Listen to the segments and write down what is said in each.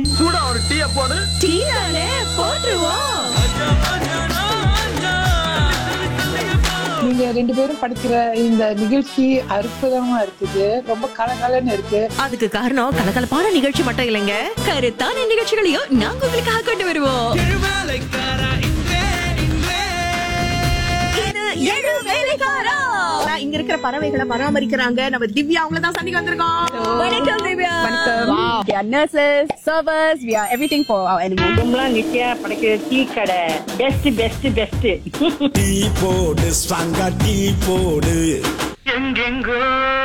சூடா ஒரு டீய போடு டீ தானே போட்டுருவோம் நீங்க ரெண்டு பேரும் படிக்கிற இந்த நிகழ்ச்சி அற்புதமா இருக்குது ரொம்ப கலகலன்னு இருக்கு அதுக்கு காரணம் கலகலப்பான நிகழ்ச்சி மட்டும் இல்லைங்க கருத்தான நிகழ்ச்சிகளையும் நாங்க உங்களுக்காக கொண்டு வருவோம் இது ஏழு வேலைக்காரா. ஆனா, இங்க இருக்கிற பறவைகளை பராமரிக்கிறாங்க நம்ம திவ்யா அவங்கள தான் சந்திக்க வந்திருக்கோம் வணக்கம் Divya Wow. We are nurses, servers, we are everything for our animals. கும்பலாம் Nithya படைக்கிற டீ கடை பெஸ்ட் பெஸ்ட் பெஸ்ட் டீ போடு ஸ்ட்ராங்கா டீ போடு எங்கெங்கோ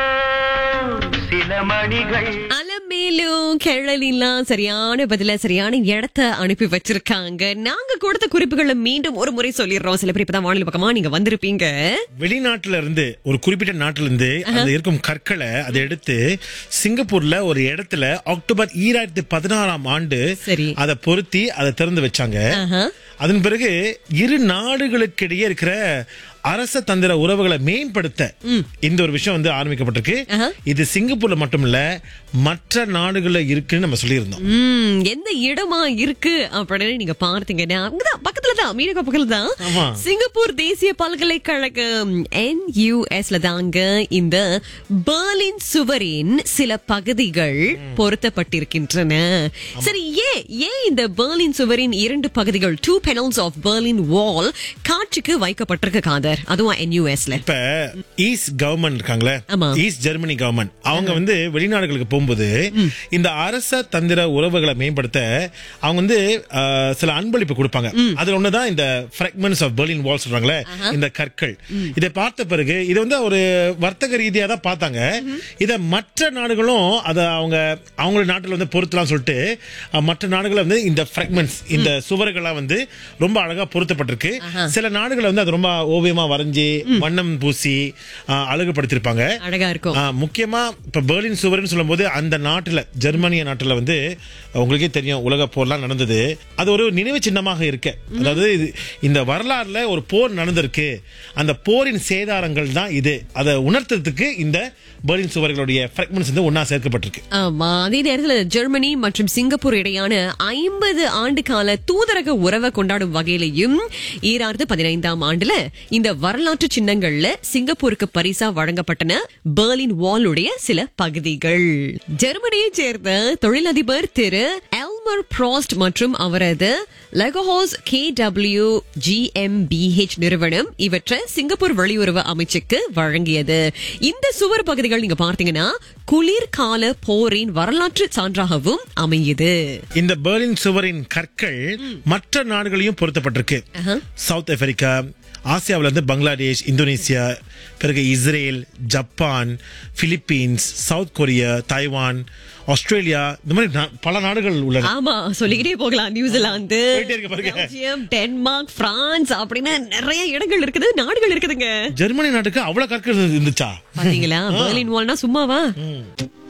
சில மணிகள் அலமேலும் கிழலாம் சரியான பதில சரியான இடத்த அனுப்பி வச்சிருக்காங்க நாங்க கொடுத்த குறிப்புகளை மீண்டும் ஒரு முறை சொல்லிடுறோம் சில பேர் இப்பதான் வானிலை பக்கமா நீங்க வந்திருப்பீங்க வெளிநாட்டுல இருந்து ஒரு குறிப்பிட்ட நாட்டுல இருந்து அந்த இருக்கும் கற்களை அதை எடுத்து சிங்கப்பூர்ல ஒரு இடத்துல அக்டோபர் ஈராயிரத்தி பதினாறாம் ஆண்டு சரி. அதை பொருத்தி அதை திறந்து வச்சாங்க ஆஹா. அதன் பிறகு இரு நாடுகளுக்கிடையே இருக்கிற அரச தந்திர உறவுகளை மேம்படுத்த இந்த ஒரு விஷயம் வந்து ஆரம்பிக்கப்பட்டிருக்கு ஆஹா. இது சிங்கப்பூர்ல மட்டும் இல்ல மற்ற நாடுகள்ல இருக்குன்னு நம்ம சொல்லியிருந்தோம் ம், எந்த இடமா இருக்கு அப்படின்னு நீங்க பார்த்தீங்கன்னா அங்கதான் பக்கத்துல தான் மீனக பக்கத்துல தான் ஆமா. சிங்கப்பூர் தேசிய பல்கலைக்கழகம் என்யூஎஸ்ல தாங்க இந்த பெர்லின் சுவரின் சில பகுதிகள் பொருத்தப்பட்டிருக்கின்றன சரி ஏன் ஏன் இந்த பெர்லின் சுவரின் இரண்டு பகுதிகள் two panels of Berlin wall காட்சிக்கு வைக்கப்பட்டிருக்கு காதர் அதுவும் என்யூஎஸ்ல இப்ப ஈஸ்ட் கவர்மெண்ட் இருக்காங்களே ஆமா. ஈஸ்ட் ஜெர்மனி கவர்மெண்ட் அவங்க வந்து வெளிநாடுகளுக்கு போகும்போது இந்த அரச தந்திர உறவுகளை மேம்படுத்த அவங்க வந்து அஹ், சில அன்பளிப்பு கொடுப்பாங்க அதுல ஒண்ணுதான் இந்த பிராக்மெண்ட்ஸ் ஆஃப் பெர்லின் வால் சொல்றாங்களே இந்த கற்கள் இதை பார்த்த பிறகு இதை வந்து ஒரு வர்த்தக ரீதியா தான் பார்த்தாங்க இத மற்ற நாடுகளும் அத அவங்க அவங்க நாட்டுல வந்து பொருத்தலாம் சொல்லிட்டு அஹ், மற்ற நாடுகள் வந்து இந்த பிராக்மெண்ட்ஸ் இந்த சுவர்கள்லாம் வந்து ரொம்ப அழகா பொருத்தப்பட்டிருக்கு சில நாடுகள் வந்து அது ரொம்ப ஓவியமா வரைஞ்சி வண்ணம் பூசி அஹ், அழகுபடுத்திருப்பாங்க அழகா இருக்கும் ஆ, முக்கியமா இப்ப பெர்லின் சுவர்னு சொல்லும்போது அந்த நாட்டுல ஜெர்மனிய நாட்டுல வந்து உங்களுக்கே தெரியும் உலக போர்லாம் நடந்தது அது ஒரு நினைவு சின்னமாக இருக்கு அதாவது இது- இந்த வரலாறுல ஒரு போர் நடந்திருக்கு அந்த போரின் சேதாரங்கள் தான் இது அதை உணர்த்துறதுக்கு இந்த பெர்லின் சுவர்களுடைய ஃபிராக்மெண்ட்ஸ் வந்து ஒன்னா சேர்க்கப்பட்டிருக்கு ஆமா அதே நேரத்துல ஜெர்மனி மற்றும் சிங்கப்பூர் இடையான ஐம்பது ஆண்டு கால தூதரக உறவை கொண்டாடும் வகையிலையும் ஈராயிரத்து பதினைந்தாம் ஆண்டுல இந்த வரலாற்று சின்னங்கள்ல சிங்கப்பூருக்கு பரிசா வழங்கப்பட்டன பெர்லின் வாலுடைய சில பகுதிகள் ஜெர்மனியை சேர்ந்த தொழிலதிபர் திரு எல்மர் ப்ராஸ்ட் மற்றும் அவரது லெகஹோஸ் கே டபிள்யூ ஜிஎம்பிஹெச் நிறுவனம் இவற்றை சிங்கப்பூர் வெளியுறவு அமைச்சுக்கு வழங்கியது இந்த சுவர் பகுதிகள் நீங்க பார்த்தீங்கன்னா குளிர்கால போரின் வரலாற்று சான்றாகவும் அமையுது இந்த பெர்லின் சுவரின் கற்கள் மற்ற நாடுகளையும் பொருத்தப்பட்டிருக்கு சவுத் ஆப்பிரிக்கா ஆசியாவுல இருந்து பங்களாதேஷ் இந்தோனேசியா பிறகு Israel Japan Philippines South Korea Taiwan Australia இந்த மாதிரி நா- பல நாடுகள் உள்ளன ஆமா சொல்லிக்கிட்டே போகலாம் நியூசிலாந்து போயிட்டே இருக்கு பாருங்க. பெல்ஜியம் டென்மார்க் பிரான்ஸ் அப்படின்னு நிறைய இடங்கள் இருக்குது நாடுகள் இருக்குதுங்க ஜெர்மனி நாட்டுக்கு அவ்வளவு கற்கள் இருந்துச்சா பாத்தீங்களா பெர்லின் வால்னா சும்மாவா